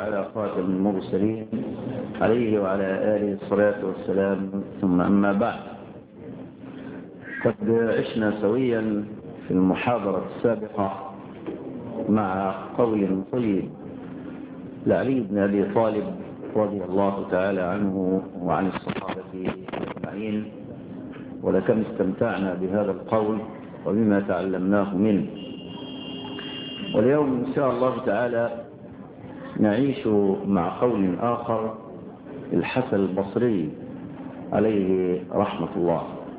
على خاتم المرسلين عليه وعلى آله الصلاة والسلام ثم أما بعد قد عشنا سويا في المحاضرة السابقة مع قول طيب لعلي بن أبي طالب رضي الله تعالى عنه وعن الصحابة أجمعين ولكم استمتعنا بهذا القول وبما تعلمناه منه واليوم إن شاء الله تعالى نعيش مع قول آخر الحسن البصري عليه رحمة الله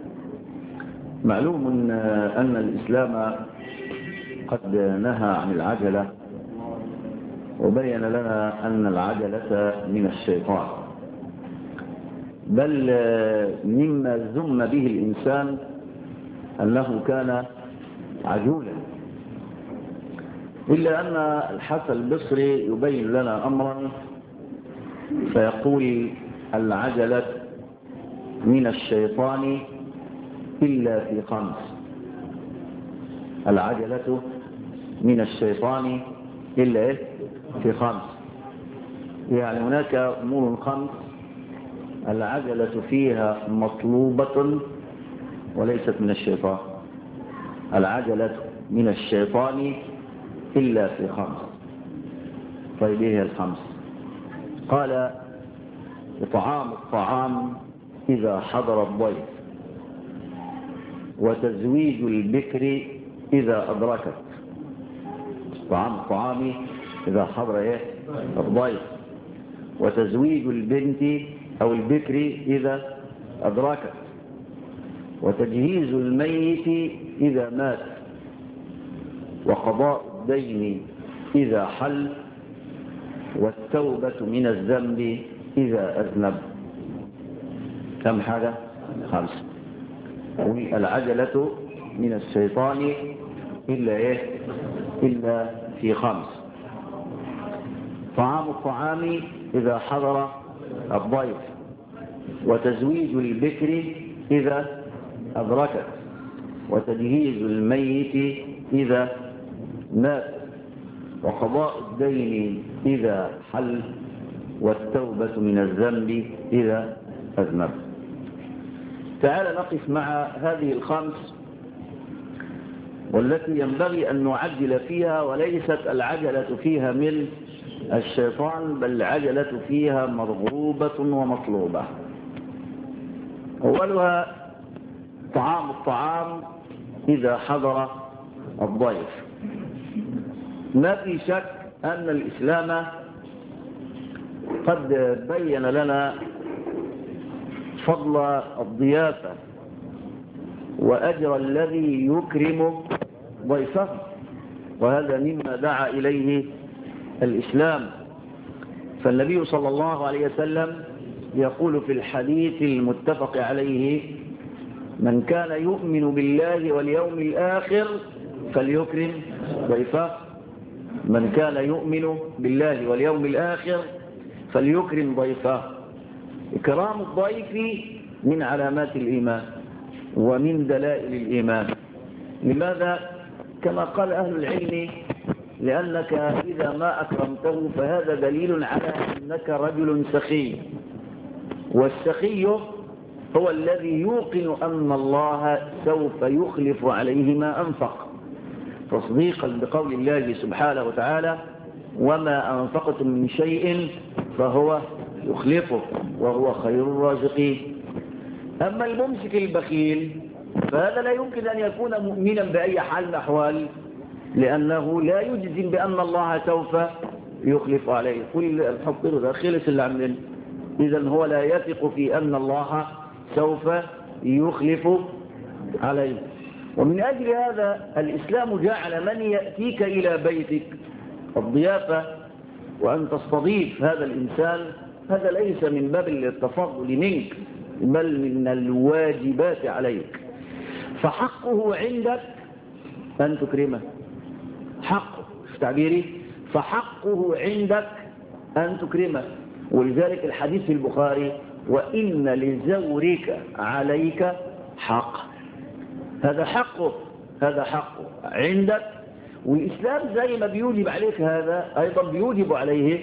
معلوم أن الإسلام قد نهى عن العجلة وبين لنا أن العجلة من الشيطان بل مما ذم به الإنسان أنه كان عجولا إلا أن الحسن البصري يبين لنا أمرا فيقول العجلة من الشيطان إلا في خمس العجلة من الشيطان إلا إيه؟ في خمس يعني هناك أمور خمس العجلة فيها مطلوبة وليست من الشيطان العجلة من الشيطان إلا في خمس طيب إيه الخمس قال إطعام الطعام إذا حضر الضيف وتزويج البكر إذا أدركت طعام الطعام إذا حضر إيه الضيف وتزويج البنت أو البكر إذا أدركت وتجهيز الميت إذا مات وقضاء الدين إذا حل والتوبة من الذنب إذا أذنب كم حاجة خمسة العجلة من الشيطان إلا إيه إلا في خمس طعام الطعام إذا حضر الضيف وتزويج البكر إذا أدركت وتجهيز الميت إذا مات وقضاء الدين إذا حل والتوبة من الذنب إذا أذنب تعال نقف مع هذه الخمس والتي ينبغي أن نعجل فيها وليست العجلة فيها من الشيطان بل العجلة فيها مرغوبة ومطلوبة أولها طعام الطعام إذا حضر الضيف ما في شك أن الإسلام قد بين لنا فضل الضيافة وأجر الذي يكرم ضيفه وهذا مما دعا إليه الإسلام فالنبي صلى الله عليه وسلم يقول في الحديث المتفق عليه من كان يؤمن بالله واليوم الآخر فليكرم ضيفه من كان يؤمن بالله واليوم الآخر فليكرم ضيفه إكرام الضيف من علامات الإيمان ومن دلائل الإيمان لماذا؟ كما قال أهل العلم لأنك إذا ما أكرمته فهذا دليل على أنك رجل سخي والسخي هو الذي يوقن أن الله سوف يخلف عليه ما أنفق تصديقا بقول الله سبحانه وتعالى وما أنفقتم من شيء فهو يخلفه وهو خير الرازقين أما الممسك البخيل فهذا لا يمكن أن يكون مؤمنا بأي حال من الأحوال لأنه لا يجزم بأن الله سوف يخلف عليه كل الحب ده خلص اللي عملنا إذا هو لا يثق في أن الله سوف يخلف عليه ومن أجل هذا الإسلام جعل من يأتيك إلى بيتك الضيافة وأن تستضيف هذا الإنسان هذا ليس من باب التفضل منك بل من الواجبات عليك فحقه عندك أن تكرمه حقه في تعبيري فحقه عندك أن تكرمه ولذلك الحديث في البخاري وإن لزورك عليك حق هذا حقه هذا حقه عندك والإسلام زي ما بيوجب عليك هذا أيضا بيوجب عليه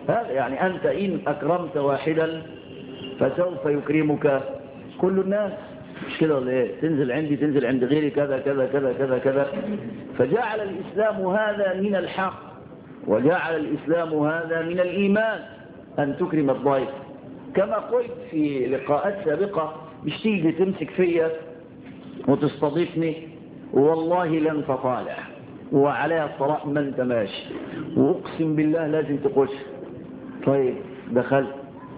هذا يعني أنت إن أكرمت واحدا فسوف يكرمك كل الناس مش كده ولا ايه تنزل عندي تنزل عند غيري كذا كذا كذا كذا كذا فجعل الإسلام هذا من الحق وجعل الإسلام هذا من الإيمان أن تكرم الضيف كما قلت في لقاءات سابقة مش تيجي تمسك فيا وتستضيفني والله لن تطالع وعليها الطلاق ما انت ماشي واقسم بالله لازم تخش طيب دخلت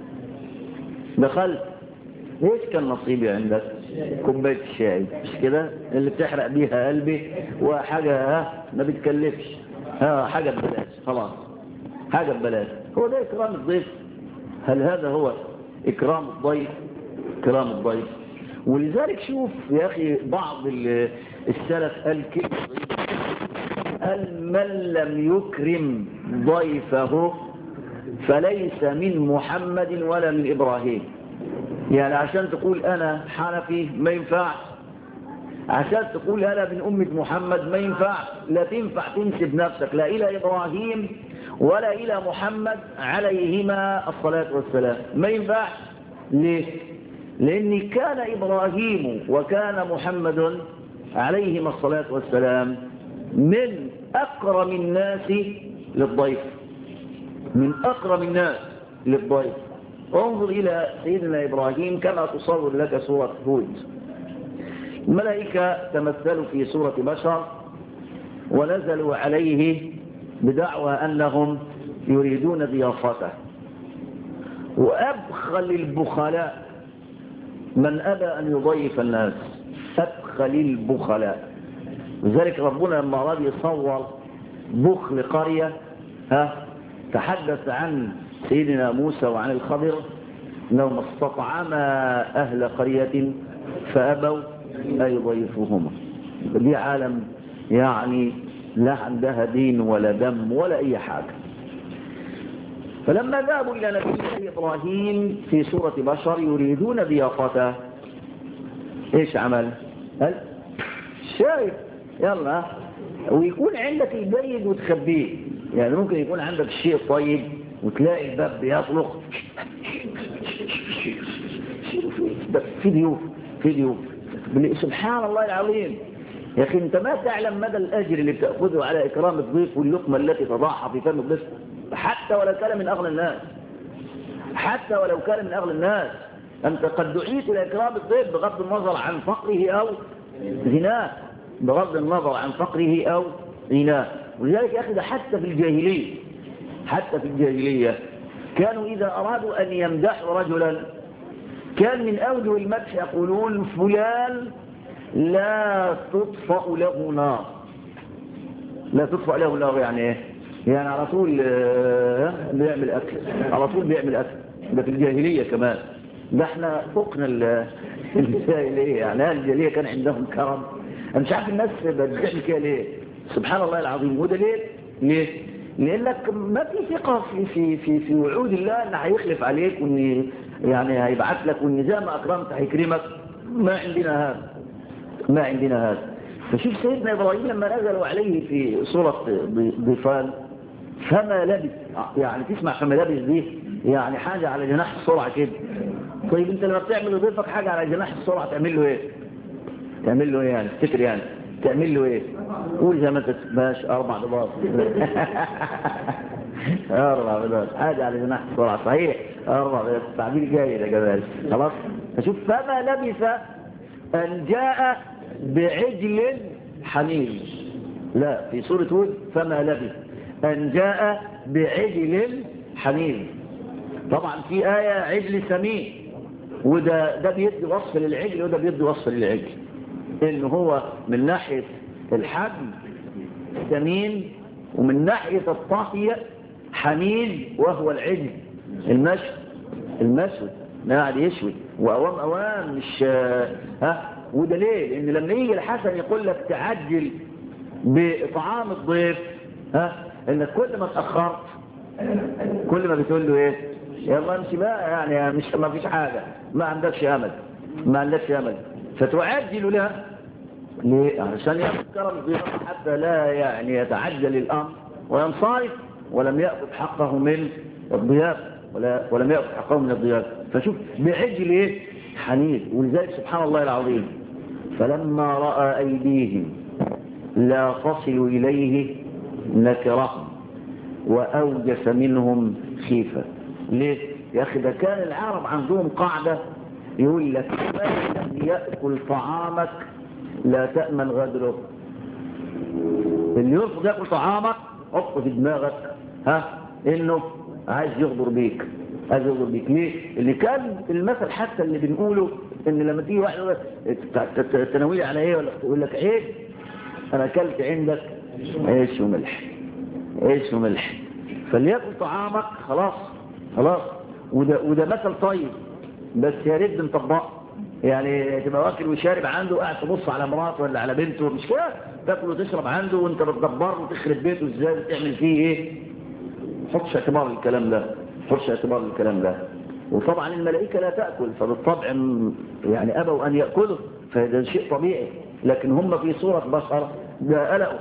دخلت ايش كان نصيبي عندك كوبايه الشاي مش كده اللي بتحرق بيها قلبي وحاجه ها ما بتكلفش ها حاجه ببلاش خلاص حاجه ببلاش هو ده اكرام الضيف هل هذا هو اكرام الضيف اكرام الضيف ولذلك شوف يا اخي بعض السلف قال كلمه قال من لم يكرم ضيفه فليس من محمد ولا من إبراهيم يعني عشان تقول أنا حنفي ما ينفع عشان تقول أنا من أمة محمد ما ينفع لا تنفع تنسب نفسك لا إلى إبراهيم ولا إلى محمد عليهما الصلاة والسلام ما ينفع ليه لأن كان إبراهيم وكان محمد عليهما الصلاة والسلام من أكرم الناس للضيف من أكرم الناس للضيف انظر إلى سيدنا إبراهيم كما تصور لك سورة هود الملائكة تمثلوا في سورة بشر ونزلوا عليه بدعوى أنهم يريدون ضيافته وأبخل البخلاء من أبى أن يضيف الناس أبخل البخلاء لذلك ربنا لما أراد يصور بخل قرية ها تحدث عن سيدنا موسى وعن الخضر انهما استطعما أهل قرية فأبوا أن يضيفوهما دي عالم يعني لا عندها دين ولا دم ولا أي حاجة فلما ذهبوا إلى نبي الله إبراهيم في سورة بشر يريدون ضيافته إيش عمل؟ قال شايف يلا ويكون عندك الجيد وتخبيه يعني ممكن يكون عندك الشيء الطيب وتلاقي الباب بيطلق في ضيوف في ضيوف سبحان الله العظيم يا أخي أنت ما تعلم مدى الأجر اللي بتأخذه على إكرام الضيف واللقمة التي تضعها في فم الضيف حتى ولو كان من أغنى الناس حتى ولو كان من أغنى الناس أنت قد دعيت إلى إكرام الضيف بغض النظر عن فقره أو غناه بغض النظر عن فقره أو غناه ولذلك يا أخي ده حتى في الجاهلية حتى في الجاهلية كانوا إذا أرادوا أن يمدحوا رجلا كان من أوجه المدح يقولون فلان لا تطفأ له نار لا تطفأ له نار يعني ايه يعني على طول بيعمل أكل على طول بيعمل أكل ده في الجاهلية كمان ده احنا فوقنا الجاهلية يعني اهل الجاهلية كان عندهم كرم انا مش عارف الناس بتعمل كده ليه سبحان الله العظيم وده ليه ليه لانك ما في ثقة في في في في وعود الله ان هيخلف عليك وان يعني هيبعت لك وان زي ما اكرمت هيكرمك ما عندنا هذا ما عندنا هذا فشوف سيدنا ابراهيم لما نزلوا عليه في سورة ضفان فما لبث يعني تسمع فما لبث دي يعني حاجة على جناح السرعة كده طيب انت لما بتعمل لضيفك حاجة على جناح السرعة تعمل له ايه تعمل له ايه يعني تفتكر يعني تعمل له ايه قول زي ما انت باش اربع بيضات اربع بيضات حاجة على جناح السرعة صحيح اربع بيضات تعبير جاي ده جمال خلاص فشوف فما لبث ان جاء بعجل حنين لا في سورة هود فما لبث ان جاء بعجل حنين طبعا في آية عجل سمين وده ده بيدي وصف للعجل وده بيدي وصف للعجل ان هو من ناحية الحجم سمين ومن ناحية الطهي حنين وهو العجل المشوي المشوي قاعد يشوي واوام اوام مش ها وده ليه لان لما يجي الحسن يقول لك تعجل باطعام الضيف ها انك كل ما اتاخرت كل ما بتقول له ايه يلا امشي بقى يعني مش ما فيش حاجه ما عندكش امل ما عندكش امل فتعجل لها ليه عشان ياخذ كرم الضيافه حتى لا يعني يتعجل الامر وينصرف ولم ياخذ حقه من الضياف ولا ولم يأكل حقه من الضياف فشوف بعجل ايه حنيف ولذلك سبحان الله العظيم فلما رأى أيديهم لا تصل إليه نكرهم وأوجس منهم خيفة ليه؟ يا أخي ده كان العرب عندهم قاعدة يقول لك من لم يأكل طعامك لا تأمن غدره اللي يرفض يأكل طعامك حط في دماغك ها انه عايز يغدر بيك عايز يغدر بيك ليه اللي كان المثل حتى اللي بنقوله ان لما تيجي واحد يقول لك تناوي على ايه ولا يقول لك عيش انا اكلت عندك عيش وملح عيش وملح فليأكل طعامك خلاص خلاص وده, وده مثل طيب بس يا ريت نطبقه يعني تبقى واكل وشارب عنده قاعد تبص على مراته ولا على بنته مش كده تاكل وتشرب عنده وانت بتدبر وتخرب بيته ازاي تعمل فيه ايه حطش اعتبار الكلام ده حطش اعتبار الكلام ده وطبعا الملائكه لا تاكل فبالطبع يعني ابوا ان ياكلوا فهذا شيء طبيعي لكن هم في صوره بشر ده قلقوا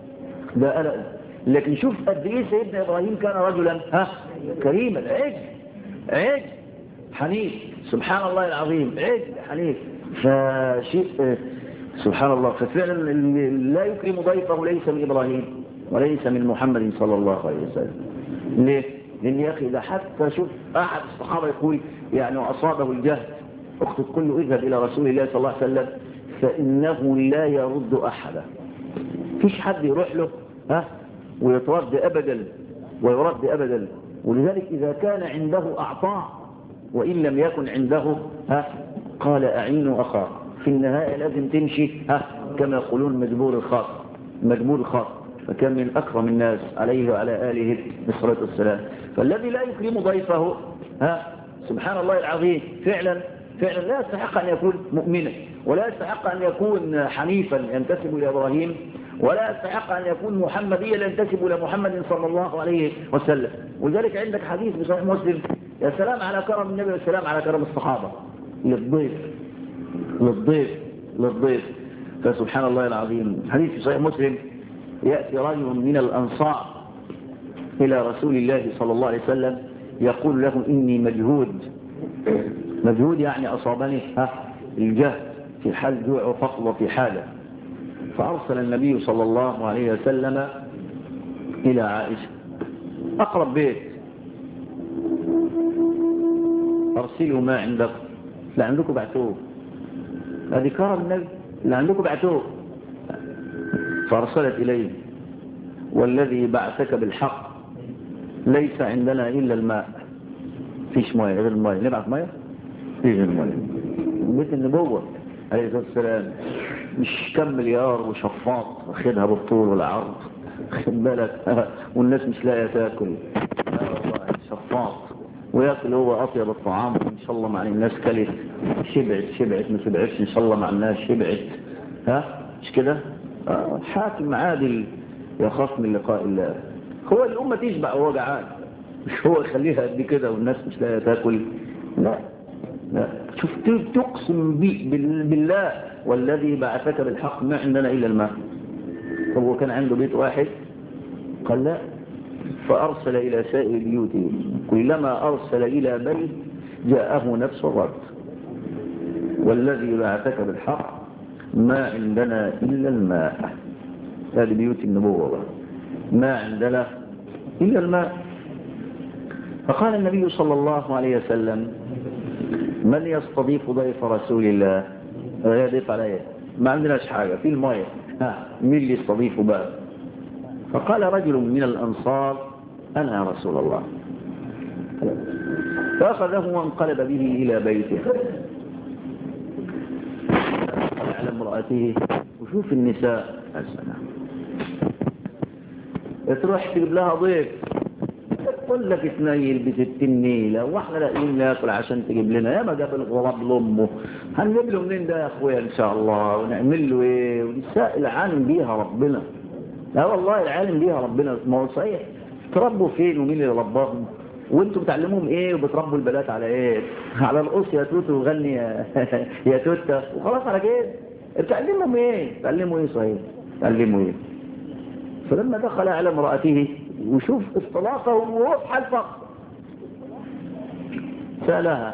ده قلقوا لكن شوف قد ايه سيدنا ابراهيم كان رجلا ها كريما عجل عجل حنيف سبحان الله العظيم عجل حنيف فشيء سبحان الله ففعلا لا يكرم ضيفه ليس من إبراهيم وليس من محمد صلى الله عليه وسلم ليه؟ لأن يا أخي ده حتى شوف أحد الصحابة يقول يعني أصابه الجهل اكتب كله اذهب إلى رسول الله صلى الله عليه وسلم فإنه لا يرد أحدا فيش حد يروح له ها ويترد أبدا ويرد أبدا ولذلك إذا كان عنده أعطاه وإن لم يكن عنده ها قال أعينوا أخاه في النهاية لازم تمشي ها كما يقولون مجبور الخاص مجبور الخاص فكان من أكرم الناس عليه وعلى آله الصلاة والسلام فالذي لا يكرم ضيفه ها سبحان الله العظيم فعلا فعلا لا يستحق أن يكون مؤمنا ولا يستحق أن يكون حنيفا ينتسب إلى إبراهيم ولا يستحق أن يكون محمديا ينتسب إلى محمد صلى الله عليه وسلم ولذلك عندك حديث بصحيح مسلم يا سلام على كرم النبي والسلام على كرم الصحابة للضيف للضيف للضيف فسبحان الله العظيم حديث في صحيح مسلم يأتي رجل من الأنصار إلى رسول الله صلى الله عليه وسلم يقول له إني مجهود مجهود يعني أصابني ها الجهد في حال جوع وفقر وفي حالة فأرسل النبي صلى الله عليه وسلم إلى عائشة أقرب بيت أرسلوا ما عندكم لا عندكم بعتوه هذه كرم النبي اللي عندكم بعتوه فأرسلت إليه والذي بعثك بالحق ليس عندنا إلا الماء فيش ماء غير الماء نبعث ماء فيش غير الماء بيت النبوة عليه الصلاة والسلام مش كم مليار وشفاط واخدها بالطول والعرض خد بالك والناس مش لاقيه تاكل لا والله شفاط وياكل هو اطيب الطعام ان شاء الله مع الناس كلت شبعت شبعت ما شبعتش ان شاء الله مع الناس شبعت ها مش كده آه حاكم عادل يخاف من لقاء الله هو الامه تشبع وهو جعان مش هو يخليها قد كده والناس مش لاقيه تاكل لا لا شوف تقسم بي بالله والذي بعثك بالحق ما عندنا الا الماء طب هو كان عنده بيت واحد قال لا فأرسل إلى سائر بيوته كلما أرسل إلى بيت جاءه نفس الرد والذي بعثك بالحق ما عندنا إلا الماء هذه بيوت النبوة ما عندنا إلا الماء فقال النبي صلى الله عليه وسلم من يستضيف ضيف رسول الله يضيف عليه ما عندناش حاجة في الماء ها مين اللي يستضيفه بقى فقال رجل من الأنصار أنا يا رسول الله فأخذه وانقلب به إلى بيته على امرأته وشوف النساء السلام تروح تجيب لها ضيف تقول لك تنيل بستين نيلة واحنا لاقيين ناكل عشان تجيب لنا يا ما جاب الغراب لامه هنجيب له منين ده يا اخويا ان شاء الله ونعمل له ايه ونساء العالم بيها ربنا لا والله العالم بيها ربنا ما هو صحيح تربوا فين ومين اللي رباهم وانتوا بتعلموهم ايه وبتربوا البنات على ايه على القص يا توتو وغني يا, يا توتا وخلاص على كده بتعلمهم ايه تعلموا ايه صحيح تعلموا ايه فلما دخل على امرأته وشوف اصطلاقه وهو في حال فقر فسألها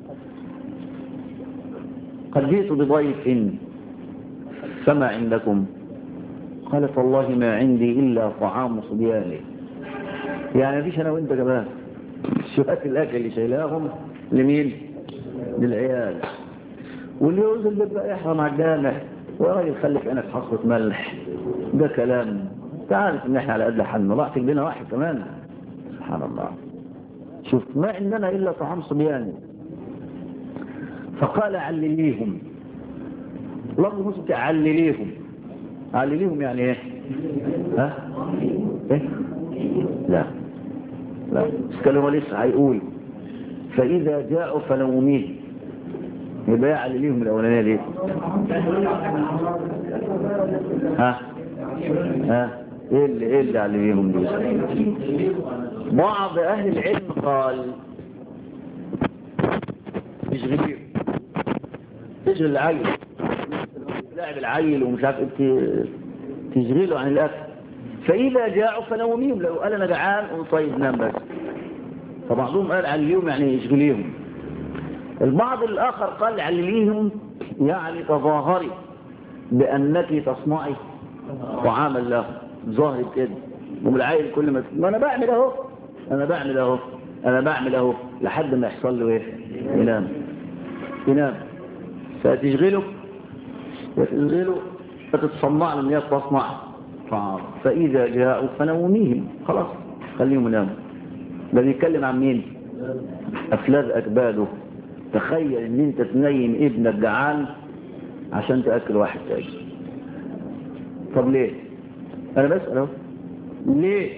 قد جئت بضيف فما عندكم قالت والله ما عندي إلا طعام صبياني يعني مفيش أنا وإنت كمان شوية الأكل اللي شايلاهم لمين للعيال واللي يوزن البيت بقى يحرم على الجامع وراجل خليك عينك حصرة ملح ده كلام تعرف ان احنا على قد حالنا ضعت بينا واحد كمان سبحان الله شوف ما عندنا الا طعام صبياني فقال علليهم لفظ مسلم علليهم علليهم يعني ايه ها ايه لا لا بس كلمه لسه هيقول فاذا جاءوا فنوميه يبقى يعلليهم الاولانيه ليه ها ها ايه اللي ايه اللي علميهم دي بعض اهل العلم قال تشغليه تشغل العيل لاعب العيل ومش عارف ايه تشغله عن الاكل فاذا جاعوا فنوميهم لو قال انا جعان قول طيب نام بس فبعضهم قال عليهم يعني يشغليهم البعض الاخر قال عليهم يعني تظاهري بانك تصنعي طعاما له ظاهر كده والعيل كل ما ما انا بعمل اهو انا بعمل اهو انا بعمل اهو لحد ما يحصل له ايه ينام ينام فتشغله وتشغله فتتصنع له ان هي تصنع طعام فاذا جاءوا فنوميهم خلاص خليهم يناموا ده بيتكلم عن مين افلاذ اكباده تخيل ان انت تنيم ابنك جعان عشان تاكل واحد تاني طب ليه انا بسأل اهو ليه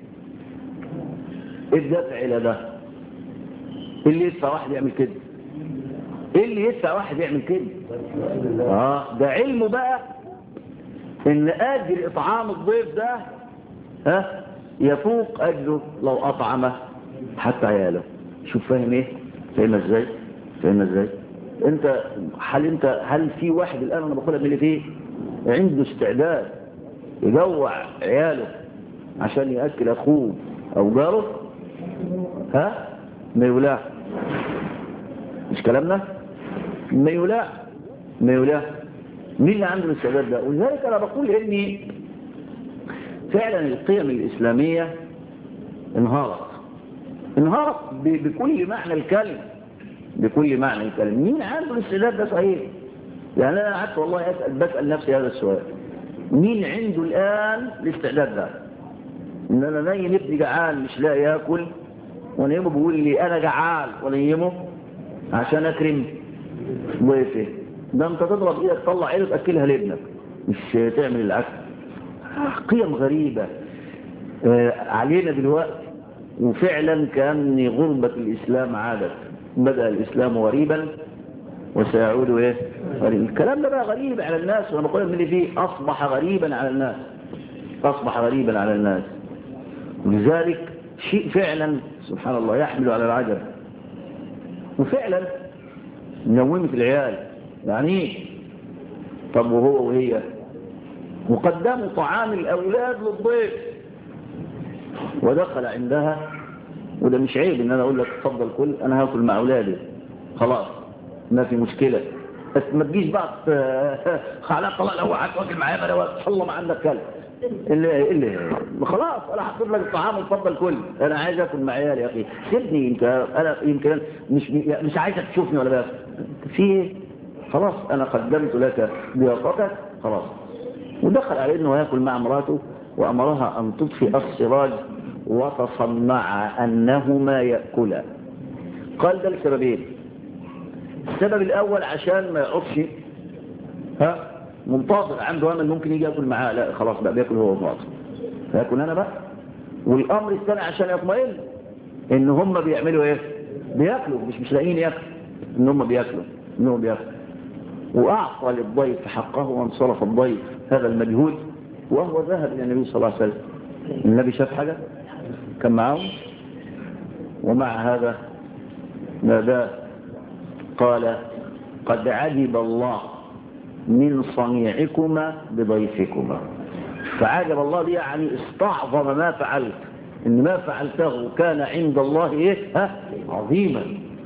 الدفع الى ده اللي يدفع واحد يعمل كده ايه اللي يدفع واحد يعمل كده اه ده علمه بقى ان اجر اطعام الضيف ده ها يفوق اجره لو اطعمه حتى عياله شوف فاهم ايه فاهم ازاي فاهم ازاي انت هل انت هل في واحد الان انا بقولها من اللي فيه عنده استعداد يجوع عياله عشان يأكل أخوه أو جاره ها ما يولاه مش كلامنا ما يولاه ما يولاه مين اللي عنده الاستعداد ده ولذلك أنا بقول إني فعلا القيم الإسلامية انهارت انهارت بكل معنى الكلمة بكل معنى الكلمة مين عنده الاستعداد ده صحيح يعني أنا قعدت والله أسأل بسأل نفسي هذا السؤال مين عنده الآن الاستعداد ده إن أنا نايم ابني جعان مش لاقي ياكل ونيمه بيقول لي أنا جعان ونيمه عشان أكرم ضيفي ده أنت تضرب إيدك تطلع عينه تأكلها لابنك مش تعمل الأكل قيم غريبة علينا دلوقتي وفعلا كأن غربة الإسلام عادت بدأ الإسلام غريبا وسيعود ايه غريب الكلام ده بقى غريب على الناس وانا بقول من اللي فيه اصبح غريبا على الناس اصبح غريبا على الناس ولذلك شيء فعلا سبحان الله يحمل على العجب وفعلا نومت العيال يعني ايه طب وهو وهي وقدموا طعام الاولاد للضيف ودخل عندها وده مش عيب ان انا اقول لك اتفضل كل انا هاكل مع اولادي خلاص ما في مشكلة بس ما تجيش بقى خلاص طلع لو واحد واكل معايا انا والله ما عندك كلب اللي اللي خلاص انا حطيت لك الطعام اتفضل كل انا عايز اكل مع عيالي يا اخي سيبني انت انا يمكن مش مش عايزك تشوفني ولا بس في ايه خلاص انا قدمت لك ضيافتك خلاص ودخل على انه ياكل مع مراته وامرها ان تطفئ السراج وتصنع انهما ياكلا قال ده لسببين السبب الاول عشان ما يقفش ها منتظر عنده امل ممكن يجي ياكل معاه لا خلاص بقى بياكل هو ومراته فياكل انا بقى والامر الثاني عشان يطمئن ان هم بيعملوا ايه بياكلوا مش مش لاقيين ياكلوا ان هم بياكلوا ان هم بياكلوا واعطى للضيف حقه وانصرف الضيف هذا المجهود وهو ذهب الى النبي صلى الله عليه وسلم النبي شاف حاجه كان معاهم ومع هذا ناداه قال قد عجب الله من صنيعكما بضيفكما فعجب الله دي يعني استعظم ما فعلت ان ما فعلته كان عند الله ايه ها عظيما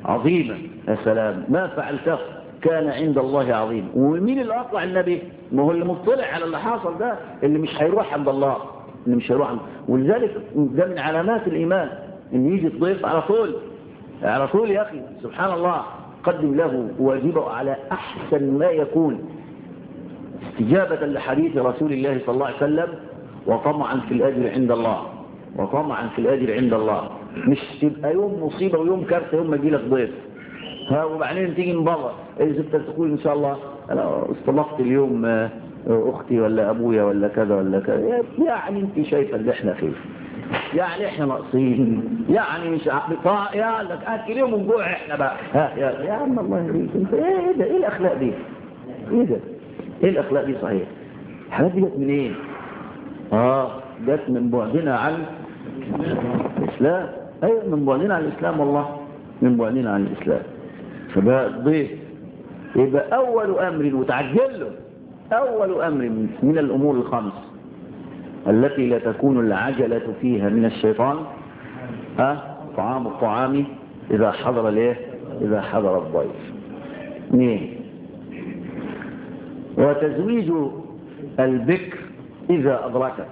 عظيما يا سلام ما فعلته كان عند الله عظيم ومين اللي أطلع النبي ما هو اللي مطلع على اللي حاصل ده اللي مش هيروح عند الله اللي مش هيروح عند ولذلك ده من علامات الإيمان إن يجي الضيف على طول على طول يا أخي سبحان الله قدم له واجبه على أحسن ما يكون استجابة لحديث رسول الله صلى الله عليه وسلم وطمعا في الأجر عند الله وطمعا في الأجر عند الله مش تبقى يوم مصيبة ويوم كارثة يوم ما يجي لك ضيف ها وبعدين تيجي من بره إذا انت تقول إن شاء الله أنا استضفت اليوم أختي ولا أبويا ولا كذا ولا كذا يعني أنت شايفة اللي احنا فيه يعني احنا ناقصين يعني مش عارف يا لك اكل يوم ونجوع احنا بقى ها يا, يا عم الله يهديك انت ايه ده ايه الاخلاق دي ايه ده ايه الاخلاق دي صحيح الحاجات دي جت منين اه جت من بعدنا عن الاسلام ايوه من بعدنا عن الاسلام والله من بعدنا عن الاسلام فبقى الضيف يبقى اول امر وتعجل له اول امر من الامور الخمس التي لا تكون العجلة فيها من الشيطان ها طعام الطعام إذا حضر الايه إذا حضر الضيف اثنين وتزويج البكر إذا أدركت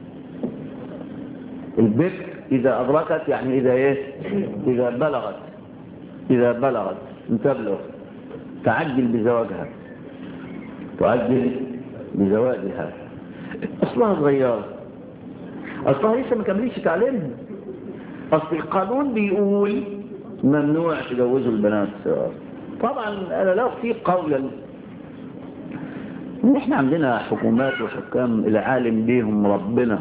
البكر إذا أدركت يعني إذا إيه إذا بلغت إذا بلغت تبلغ تعجل بزواجها تعجل بزواجها أصلها صغيرة أصلها لسه ما كمليش تعليمها أصل القانون بيقول ممنوع تجوزوا البنات الصغار طبعا أنا لا أخفي قولا إن إحنا عندنا حكومات وحكام العالم بيهم ربنا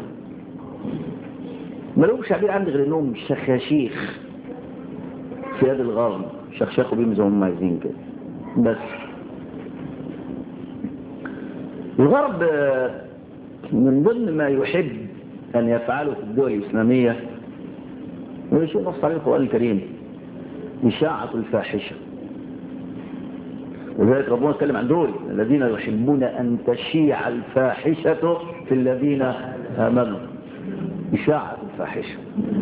ما لهمش عبير عندي غير إنهم شخاشيخ في يد الغرب شخشخوا بيهم زي هم عايزين كده بس الغرب من ضمن ما يحب أن يفعله في الدول الإسلامية وشيء نص عليه القرآن الكريم إشاعة الفاحشة ولذلك ربنا اتكلم عن دول الذين يحبون أن تشيع الفاحشة في الذين آمنوا إشاعة الفاحشة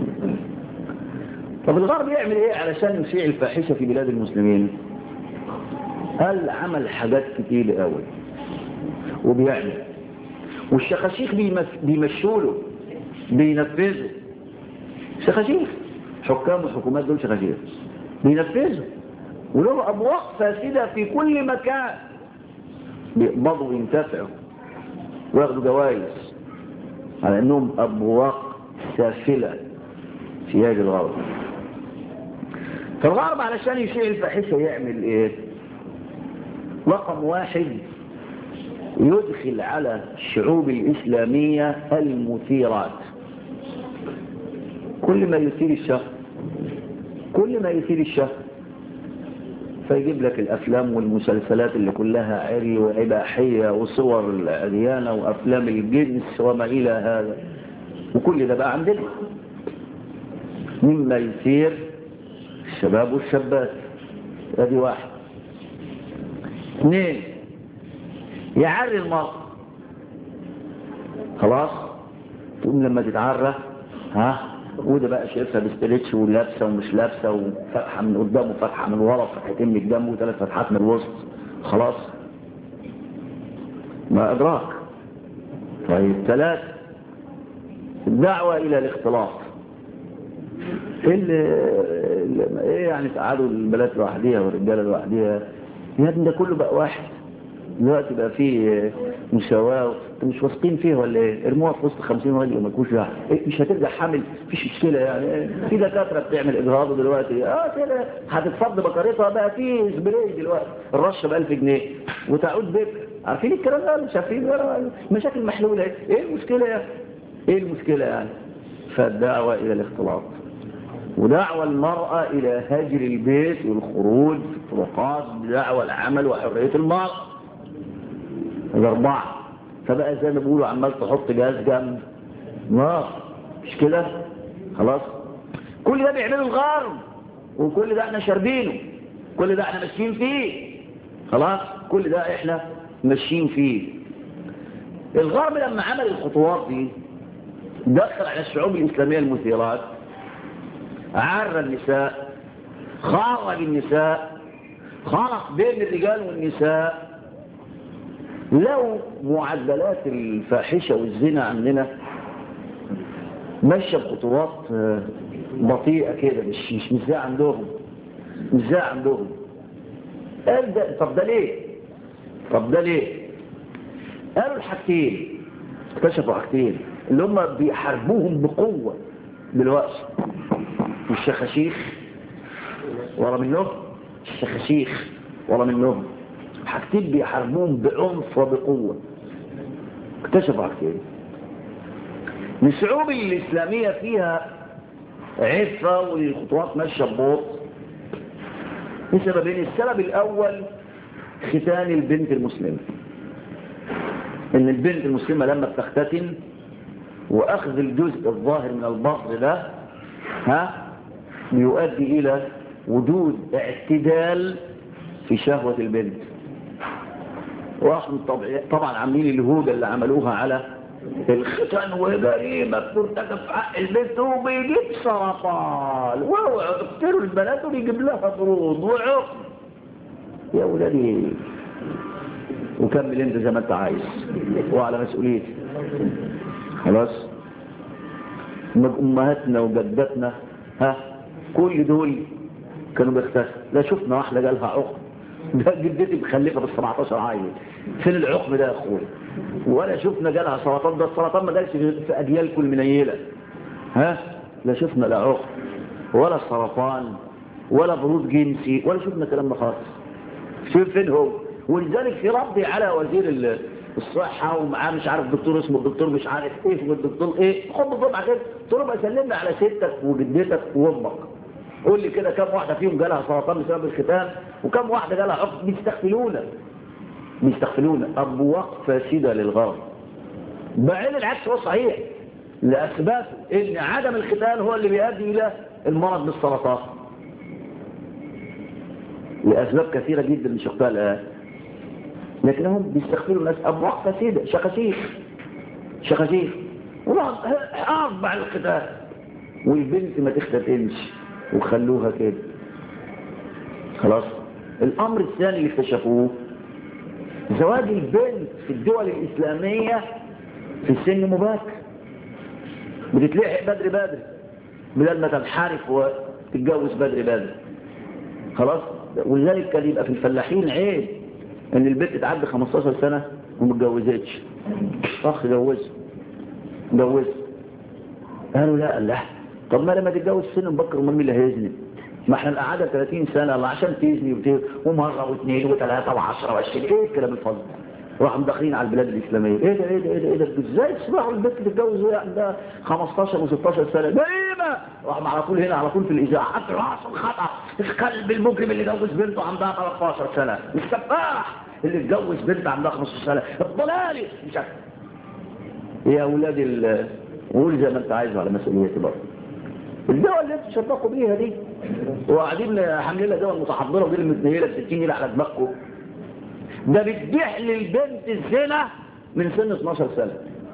طب الغرب يعمل إيه علشان يشيع الفاحشة في بلاد المسلمين قال عمل حاجات كتير قوي وبيعمل والشخاشيخ بيمشوا له بينفذوا شخاشيخ حكام وحكومات دول شخاشيخ بينفذوا وله أبواق فاسدة في كل مكان بيقبضوا وينتفعوا وياخدوا جوائز على أنهم أبواق سافلة في يد الغرب فالغرب علشان يشيع الفاحشة يعمل ايه رقم واحد يدخل على الشعوب الإسلامية المثيرات كل ما يثير الشهر كل ما يثير الشهر فيجيب لك الأفلام والمسلسلات اللي كلها عري وإباحية وصور العريانة وأفلام الجنس وما إلى هذا وكل ده بقى عندنا مما يثير الشباب والشابات هذه واحد اثنين يعري المرأة خلاص تقوم لما تتعرى ها وده بقى شايفها بستريتش ولابسه ومش لابسه وفتحه من قدام وفتحه من ورا وفتحتين من الجنب وثلاث فتحات من الوسط خلاص ما ادراك طيب ثلاث الدعوه الى الاختلاط اللي ايه يعني تقعدوا البنات لوحديها والرجاله لوحديها يا ابني ده كله بقى واحد دلوقتي بقى فيه مساواة مش واثقين فيها ولا ايه ارموها في وسط 50 راجل ما يكونش يعني إيه مش هترجع حامل مفيش مشكلة يعني في دكاترة بتعمل اجهاض دلوقتي اه كده هتتفض بكرتها بقى في سبراي دلوقتي الرشه ب 1000 جنيه وتعود بك عارفين الكلام ده مش عارفين مشاكل محلولة ايه المشكلة يعني ايه المشكلة يعني فالدعوة الى الاختلاط ودعوة المرأة إلى هجر البيت والخروج في الطرقات بدعوة العمل وحرية المرأة الأربعة فبقى زي ما بيقولوا عمال تحط جهاز جنب نار مش كده خلاص كل ده بيعمله الغرب وكل ده احنا شاربينه كل ده احنا ماشيين فيه خلاص كل ده احنا ماشيين فيه الغرب لما عمل الخطوات دي دخل على الشعوب الإسلامية المثيرات عار النساء خرج النساء خلق بين الرجال والنساء لو معدلات الفاحشة والزنا عندنا ماشية بخطوات بطيئة كده مش مش مش زي عندهم مش زي عندهم قال ده طب ده ليه طب ده ليه قالوا الحاجتين اكتشفوا حاجتين اللي هم بيحاربوهم بقوة دلوقتي الشخاشيخ ورا منهم الشخاشيخ ورا منهم حاجتين بيحاربوهم بعنف وبقوة اكتشفوا حاجتين الشعوب الإسلامية فيها عفة والخطوات ماشية ببطء لسببين السبب الأول ختان البنت المسلمة ان البنت المسلمة لما بتختتن واخذ الجزء الظاهر من البطن ده ها بيؤدي الى وجود اعتدال في شهوة البنت واحنا طبعا عاملين الهودة اللي عملوها على الختن وجريمة بترتكب في حق البنت وبيجيب سرطان واو اقتلوا البنات وبيجيب لها برود وعقم يا ولادي وكمل انت زي ما انت عايز وعلى مسؤوليتي خلاص امهاتنا وجداتنا ها كل دول كانوا بيختفوا لا شفنا واحده جالها عقم ده جدتي مخلفه بال 17 عيل فين العقم ده يا اخويا ولا شفنا جالها سرطان ده السرطان ما جالش في اجيال كل منيله ها لا شفنا لا عقم ولا سرطان ولا برود جنسي ولا شفنا كلام ده خالص شوف فين هو ولذلك في ردي على وزير الصحة ومعاه مش عارف دكتور اسمه الدكتور مش عارف ايه والدكتور ايه خد الجمعة كده قلت له بقى سلمنا على ستك وجدتك وامك قول لي كده كم واحدة فيهم جالها سرطان بسبب الختان وكم واحدة جالها عقد بيستغفلونا بيستغفلونا أبواق فاسدة للغرب بعين العكس هو صحيح لأسباب ان عدم الختان هو اللي بيؤدي إلى المرض بالسرطان لأسباب كثيرة جدا من شقها الآن لكنهم بيستغفروا الناس أبواق فسيدة شخاشيخ شخاشيخ أربع القتال والبنت ما تختتنش وخلوها كده خلاص الأمر الثاني اللي اكتشفوه زواج البنت في الدول الإسلامية في السن مباكر بتتلحق بدري بدري بدل ما تنحرف وتتجوز بدري بدري خلاص ولذلك كان يبقى في الفلاحين عيب ان البنت تعدي 15 سنة وما اتجوزتش اخ جوزها جوزها قالوا لا لا طب ما لما تتجوز سن مبكر امال مين اللي هيزني ما احنا القعده 30 سنه الله عشان تزني وت... ومره واثنين وثلاثه وعشرة وعشرين ايه الكلام الفاضي راحوا مدخلين على البلاد الاسلاميه ايه ده ايه ده ايه ده ايه ده ازاي تسمحوا البنت تتجوز وهي عندها 15 و16 سنه جريمه راحوا على طول هنا على طول في الاذاعه راس الخطا الكلب المجرم اللي جوز بنته عندها 13 سنه السفاح اللي اتجوز بنت عندها 15 سنه الضلالي مش عارف يا اولاد ال قول زي ما انت عايز على مسؤوليتي برضه الدول اللي انتوا شبكوا بيها دي وقاعدين حاملين لها دول متحضره ودي المتنيله ب 60 يلعب على دماغكم ده بتبيح للبنت الزنا من سن 12 سنه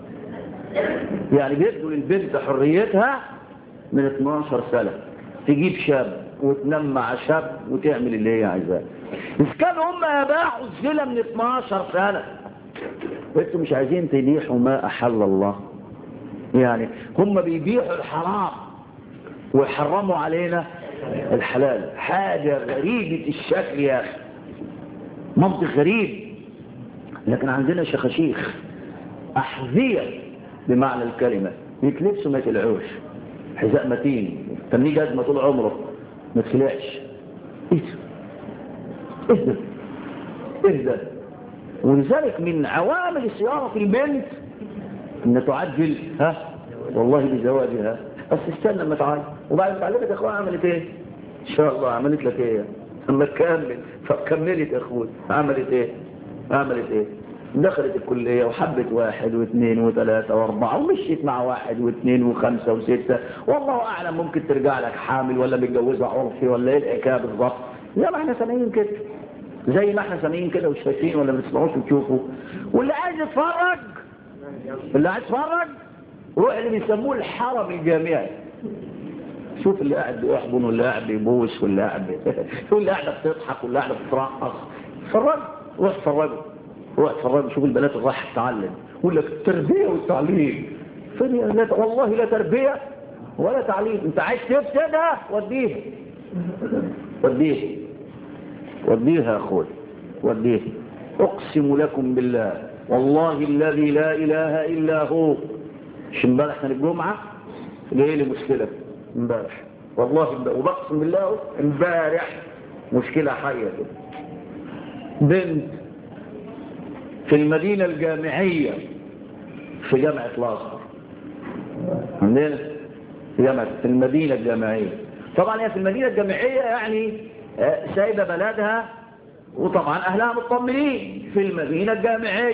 يعني بيدوا للبنت حريتها من 12 سنه تجيب شاب وتنام مع شاب وتعمل اللي هي عايزاه بس كانوا هم اباحوا الزنا من 12 سنه انتوا مش عايزين تبيحوا ما احل الله يعني هم بيبيحوا الحرام ويحرموا علينا الحلال حاجة غريبة الشكل يا أخي منطق غريب لكن عندنا شخاشيخ أحذية بمعنى الكلمة يتلبسوا ما يتلعوش حذاء متين تمنيه جزمة طول عمره ما تخلعش اهدى اهدى اهدى ولذلك من عوامل صيانة البنت ان تعجل ها والله بزواجها بس استنى لما تعالي وبعد ما اتعلمت يا اخويا عملت ايه ان شاء الله عملت لك ايه اما تكمل فكملت يا اخويا عملت ايه عملت ايه دخلت الكلية وحبت واحد واثنين وثلاثة واربعة ومشيت مع واحد واثنين وخمسة وستة والله اعلم ممكن ترجع لك حامل ولا متجوزة عرفي ولا ايه الحكاية بالظبط زي ما احنا سامعين كده زي ما احنا سامعين كده وشايفين ولا ما بتسمعوش وتشوفوا واللي عايز يتفرج اللي عايز يتفرج روح اللي بيسموه الحرم الجامعي شوف اللي قاعد بيحضن واللي قاعد بيبوس واللي قاعد بي... شوف اللي قاعده بتضحك واللي قاعده بترقص اتفرج روح اتفرجوا روح اتفرجوا شوف البنات اللي رايحه تتعلم يقول لك التربيه والتعليم فين يا لا والله لا تربيه ولا تعليم انت عايز تفسدها وديها وديها وديها يا اخوي وديها اقسم لكم بالله والله الذي لا اله الا هو مش امبارح كان الجمعه جاي لي مشكله امبارح والله وبقسم بالله امبارح مشكله حيه كده بنت في المدينه الجامعيه في جامعه الازهر عندنا في جامعه في المدينه الجامعيه طبعا هي في المدينه الجامعيه يعني سايبه بلدها وطبعا اهلها مطمنين في المدينه الجامعيه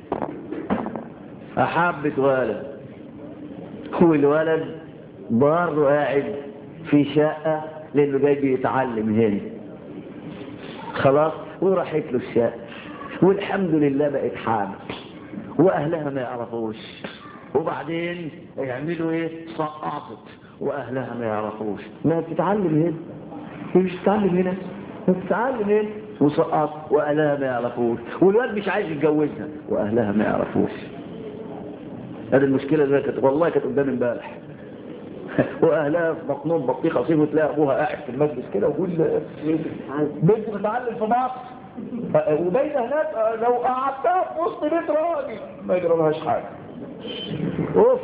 احبت ولد هو الولد برضه قاعد في شقة لأنه جاي بيتعلم هنا خلاص وراحت له الشقة والحمد لله بقت حامل وأهلها ما يعرفوش وبعدين يعملوا ايه سقطت وأهلها ما يعرفوش ما بتتعلم هنا هي مش بتتعلم هنا ما بتتعلم هنا وسقطت وأهلها ما يعرفوش والواد مش عايز يتجوزها وأهلها ما يعرفوش هذه المشكلة اللي كانت والله كانت قدام امبارح واهلها في بطنهم بطيخه صيف وتلاقي ابوها قاعد في المجلس كده ويقول بنت بتتعلم في مصر وبين هناك لو قعدتها في وسط بيت راجل ما يجرى لهاش حاجه اوف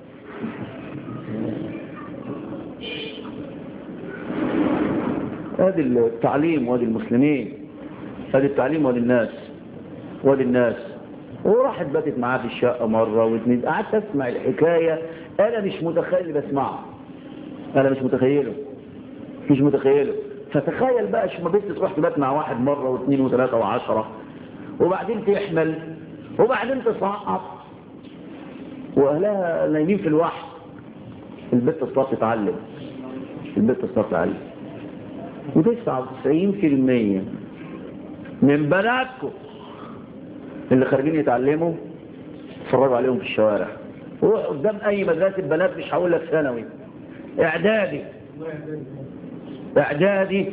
ادي التعليم وادي المسلمين ادي التعليم وادي الناس وادي الناس وراحت باتت معاه في الشقه مره واثنين قعدت اسمع الحكايه انا مش متخيل اللي بسمعه انا مش متخيله مش متخيله فتخيل بقى شو ما بنت تروح تبات مع واحد مره واثنين وثلاثه وعشره وبعدين تحمل وبعدين تسقط واهلها نايمين في الوحش البنت تصطاد تتعلم البنت تصطاد تتعلم و99% من بناتكم اللي خارجين يتعلموا اتفرجوا عليهم في الشوارع روح قدام اي مدرسه بنات مش هقول لك ثانوي اعدادي اعدادي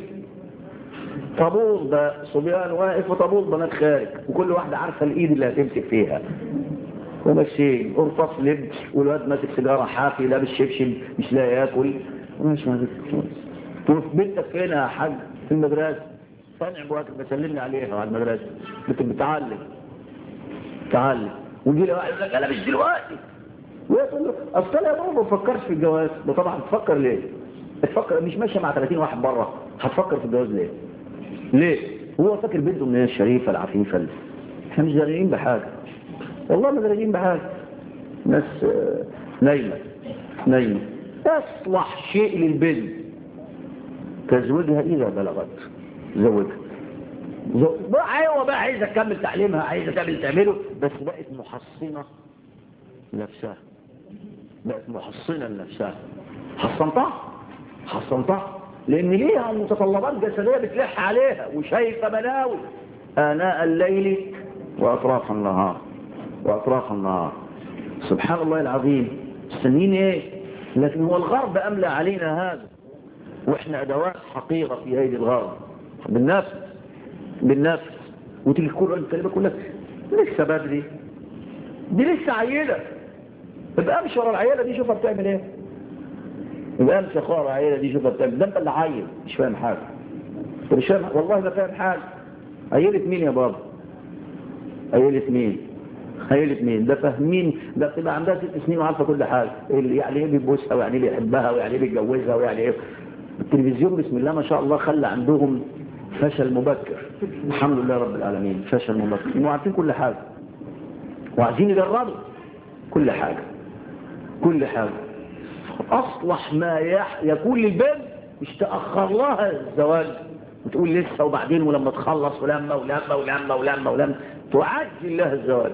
طابور ده صبيان واقف وطابور بنات خارج وكل واحده عارفه الايد اللي هتمسك فيها وماشيين قرطاس لب والواد ماسك سيجاره حافي لابس شبشب مش لاقي ياكل ومش ماسك وفي بنتك فين يا حاج في المدرسه صانع بواكب بسلمني عليها على المدرسه بنتك بتعلم تعلم ويجي لي واحد يقول لك انا مش دلوقتي ويقول له اصل انا يا بابا ما بفكرش في الجواز ده طبعا تفكر ليه تفكر مش ماشيه مع 30 واحد بره هتفكر في الجواز ليه ليه هو فاكر بنته ان هي الشريفه العفيفه اللي. احنا مش دارين بحاجه والله ما دارين بحاجه ناس نايمه نايمه اصلح شيء للبنت تزوجها اذا بلغت زوجها بقى ايوه بقى عايزه تكمل تعليمها عايزه تعمل تعمله بس بقت محصنه نفسها بقت محصنه لنفسها حصنتها حصنتها لان ليها متطلبات جسديه بتلح عليها وشايفه بلاوي اناء الليل واطراف النهار واطراف النهار سبحان الله العظيم السنين ايه لكن هو الغرب املى علينا هذا واحنا ادوات حقيره في ايدي الغرب بالنفس بالنفس وتيجي الكرة الكلمة كلها لسه بدري دي لسه عيلة يبقى امشي ورا العيلة دي شوفها بتعمل ايه يبقى امشي ورا العيلة دي شوفها بتعمل ده انت اللي عيل مش فاهم حاجة مش فاهم والله ما فاهم حاجة عيلة مين يا بابا عيلة مين عيلة مين ده فاهمين ده بتبقى عندها ست سنين وعارفة كل حاجة يعني ايه بيبوسها ويعني ايه بيحبها ويعني ايه بيتجوزها ويعني ايه التلفزيون بسم الله ما شاء الله خلى عندهم فشل مبكر الحمد لله رب العالمين فشل مبكر وعارفين كل حاجة وعايزين يجربوا كل حاجة كل حاجة أصلح ما يح... يكون للبنت مش تأخر لها الزواج وتقول لسه وبعدين ولما تخلص ولما ولما ولما ولما ولما تعجل لها الزواج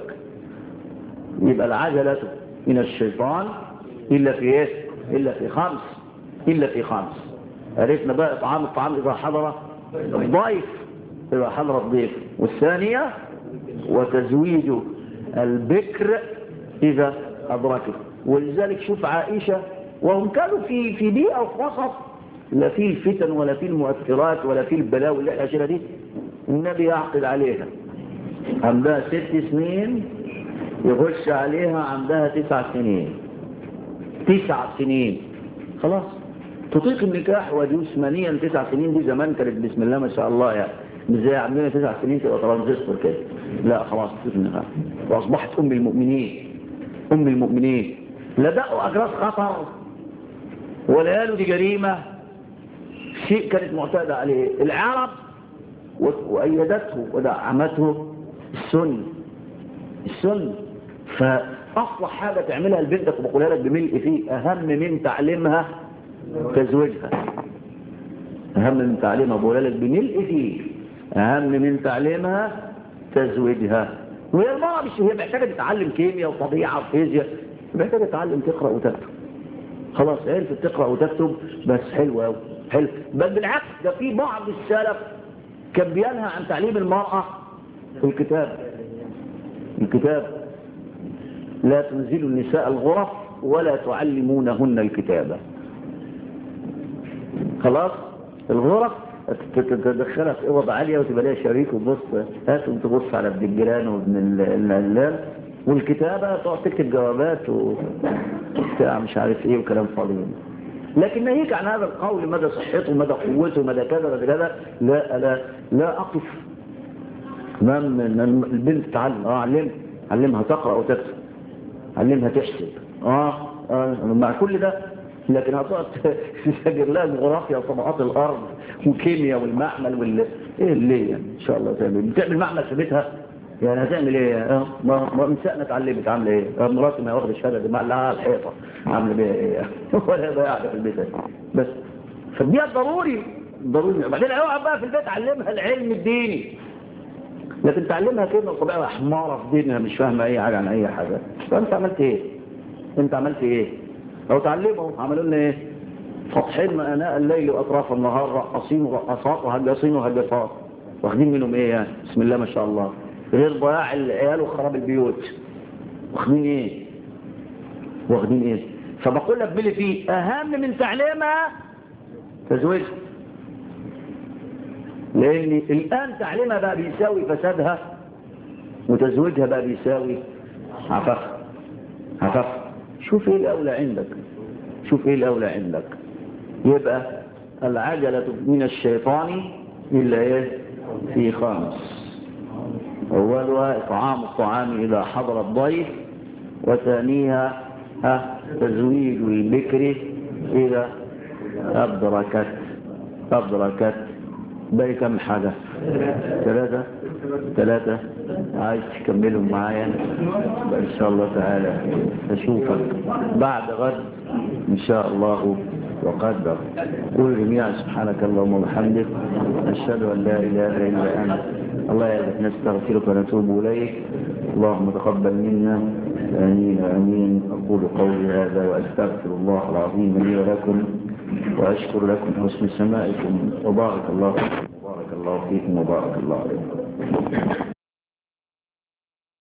يبقى العجلة من الشيطان إلا في إيه؟ إلا في خمس إلا في خمس عرفنا بقى إطعام الطعام إذا حضر الضيف إذا حضر الضيف والثانية وتزويج البكر إذا أدركه ولذلك شوف عائشة وهم كانوا في في بيئة وفي وسط لا في الفتن ولا في المؤثرات ولا في البلاوي اللي احنا عايشينها دي النبي يعقد عليها عندها ست سنين يخش عليها عندها تسع سنين تسع سنين خلاص تطيق النكاح وجسمانيا تسع سنين دي زمان كانت بسم الله ما شاء الله يعني مش زي عندنا تسع سنين تبقى ترانزستور كده لا خلاص تطيق النكاح واصبحت ام المؤمنين ام المؤمنين لا دقوا اجراس خطر ولا قالوا دي جريمه شيء كانت معتاده عليه العرب وأيدته ودعمته السنة السنة فأصلح حاجة تعملها لبنتك وبقولها لك بملء فيه أهم من تعليمها تزويجها أهم من تعليمها بقولها لك بملء فيه أهم من تعليمها تزويجها وهي المرأة مش هي محتاجة تتعلم كيمياء وطبيعة وفيزياء محتاجة تتعلم تقرأ وتكتب خلاص عرفت تقرأ وتكتب بس حلوة أوي حلو بل بالعكس ده في بعض السلف كان بينهى عن تعليم المرأة الكتاب الكتاب لا تنزلوا النساء الغرف ولا تعلمونهن الكتابة خلاص الغرف تدخلها في اوض عاليه وتبقى لها شريك وتبص هات وتبص على ابن الجيران وابن العلام والكتابه تقعد تكتب جوابات وبتاع مش عارف ايه وكلام فاضي لكن ناهيك عن هذا القول مدى صحته مدى قوته مدى كذا مدى كذا لا لا لا اقف امام البنت تعلم اه علمها علمها تقرا وتكتب علمها تحسب اه, آه مع كل ده لكن هتقعد تسجل لها جغرافيا وطبقات الارض وكيمياء والمعمل وال ايه اللي يعني ان شاء الله تعمل بتعمل معمل في بيتها يعني هتعمل ايه اه ما ما من سنه اتعلمت عامله ايه اه مراتي ما واخده الشهاده دي معلقها على الحيطه عامله بيها ايه ولا هي قاعده في البيت بس فدي ضروري ضروري بعدين اوعى بقى في البيت علمها العلم الديني لكن تعلمها كده طبيعه حماره في دينها مش فاهمه اي حاجه عن اي حاجه فانت عملت ايه انت عملت ايه لو تعلموا عملوا لنا ايه فاطحين اناء الليل واطراف النهار رقصين ورقصات وهجاصين وهجاصات واخدين منهم ايه يعني بسم الله ما شاء الله غير ضياع العيال وخراب البيوت واخدين ايه واخدين ايه فبقول لك بلي فيه اهم من تعليمها تزويجها لان الان تعليمها بقى بيساوي فسادها وتزويجها بقى بيساوي عفافها عفافها شوف ايه الاولى عندك شوف ايه الاولى عندك يبقى العجلة من الشيطان إلا ايه في خامس أولها إطعام الطعام إذا حضر الضيف وثانيها ها تزويد البكر إذا أدركت أدركت باقي كم حاجة ثلاثة ثلاثة عايز تكملهم معايا إن شاء الله تعالى أشوفك بعد غد إن شاء الله وقدر قل جميعا سبحانك اللهم وبحمدك أشهد أن لا إله إلا أنت الله يعلم نستغفرك ونتوب إليك اللهم تقبل منا آمين آمين أقول قولي هذا وأستغفر الله العظيم لي ولكم وأشكر لكم حسن سمائكم وبارك الله فيكم وبارك الله فيكم وبارك الله عليكم